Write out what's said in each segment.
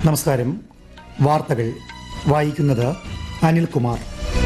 നമസ്കാരം വാർത്തകൾ വായിക്കുന്നത് അനിൽകുമാർ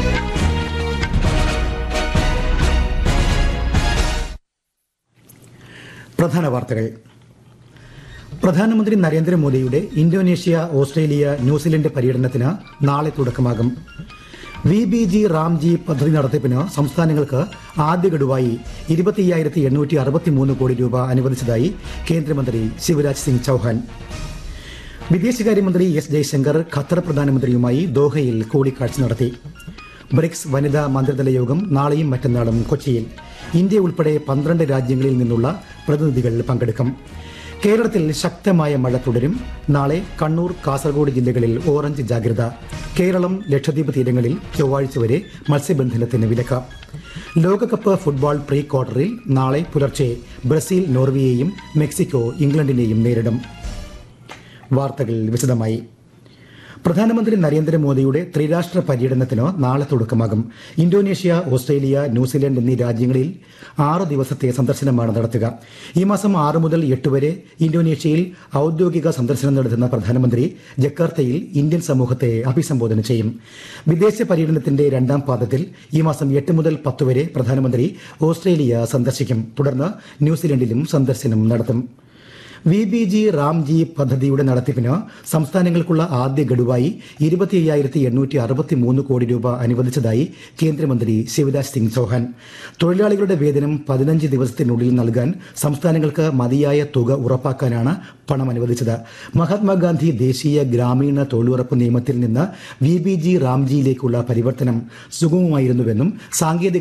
പ്രധാന വാർത്തകൾ പ്രധാനമന്ത്രി നരേന്ദ്രമോദിയുടെ ഇന്തോനേഷ്യ ഓസ്ട്രേലിയ ന്യൂസിലൻഡ് പര്യടനത്തിന് നാളെ തുടക്കമാകും വി ബി ജി റാംജി പദ്ധതി നടത്തിപ്പിന് സംസ്ഥാനങ്ങൾക്ക് ആദ്യ ഗഡുവായി ഇരുപത്തിയ്യായിരത്തി എണ്ണൂറ്റി അറുപത്തിമൂന്ന് കോടി രൂപ അനുവദിച്ചതായി കേന്ദ്രമന്ത്രി ശിവരാജ് സിംഗ് ചൌഹാൻ വിദേശകാര്യമന്ത്രി എസ് ജയശങ്കർ ഖത്തർ പ്രധാനമന്ത്രിയുമായി ദോഹയിൽ കൂടിക്കാഴ്ച നടത്തി ബ്രിക്സ് വനിതാ മന്ത്രിതല യോഗം നാളെയും മറ്റന്നാളും കൊച്ചിയിൽ ഇന്ത്യ ഉൾപ്പെടെ പന്ത്രണ്ട് രാജ്യങ്ങളിൽ നിന്നുള്ള പ്രതിനിധികൾ പങ്കെടുക്കും കേരളത്തിൽ ശക്തമായ മഴ തുടരും നാളെ കണ്ണൂർ കാസർഗോഡ് ജില്ലകളിൽ ഓറഞ്ച് ജാഗ്രത കേരളം ലക്ഷദ്വീപ് തീരങ്ങളിൽ ചൊവ്വാഴ്ച വരെ മത്സ്യബന്ധനത്തിന് വിലക്ക് ലോകകപ്പ് ഫുട്ബോൾ പ്രീ ക്വാർട്ടറിൽ നാളെ പുലർച്ചെ ബ്രസീൽ നോർവേയെയും മെക്സിക്കോ ഇംഗ്ലണ്ടിനെയും നേരിടും വാർത്തകൾ വിശദമായി പ്രധാനമന്ത്രി നരേന്ദ്രമോദിയുടെ ത്രിരാഷ്ട്ര പര്യടനത്തിന് നാളെ തുടക്കമാകും ഇന്തോനേഷ്യ ഓസ്ട്രേലിയ ന്യൂസിലൻഡ് എന്നീ രാജ്യങ്ങളിൽ ആറ് ദിവസത്തെ സന്ദർശനമാണ് നടത്തുക ഈ മാസം ആറ് മുതൽ എട്ട് വരെ ഇന്തോനേഷ്യയിൽ ഔദ്യോഗിക സന്ദർശനം നടത്തുന്ന പ്രധാനമന്ത്രി ജക്കാർത്തയിൽ ഇന്ത്യൻ സമൂഹത്തെ അഭിസംബോധന ചെയ്യും വിദേശ പര്യടനത്തിന്റെ രണ്ടാം പാദത്തിൽ ഈ മാസം എട്ട് മുതൽ പത്ത് വരെ പ്രധാനമന്ത്രി ഓസ്ട്രേലിയ സന്ദർശിക്കും തുടർന്ന് ന്യൂസിലൻഡിലും സന്ദർശനം നടത്തും വി ബി ജി റാംജി പദ്ധതിയുടെ നടത്തിപ്പിന് സംസ്ഥാനങ്ങൾക്കുള്ള ആദ്യ ഗഡുവായി ഇരുപത്തി അയ്യായിരത്തി എണ്ണൂറ്റി അറുപത്തി മൂന്ന് കോടി രൂപ അനുവദിച്ചതായി കേന്ദ്രമന്ത്രി ശിവരാജ് സിംഗ് ചൌഹാൻ തൊഴിലാളികളുടെ വേതനം പതിനഞ്ച് ദിവസത്തിനുള്ളിൽ നൽകാൻ സംസ്ഥാനങ്ങൾക്ക് മതിയായ തുക ഉറപ്പാക്കാനാണ് പണം അനുവദിച്ചത് മഹാത്മാഗാന്ധി ദേശീയ ഗ്രാമീണ തൊഴിലുറപ്പ് നിയമത്തിൽ നിന്ന് വി ബി ജി റാംജിയിലേക്കുള്ള പരിവർത്തനം സുഗമമായിരുന്നുവെന്നും സാങ്കേതിക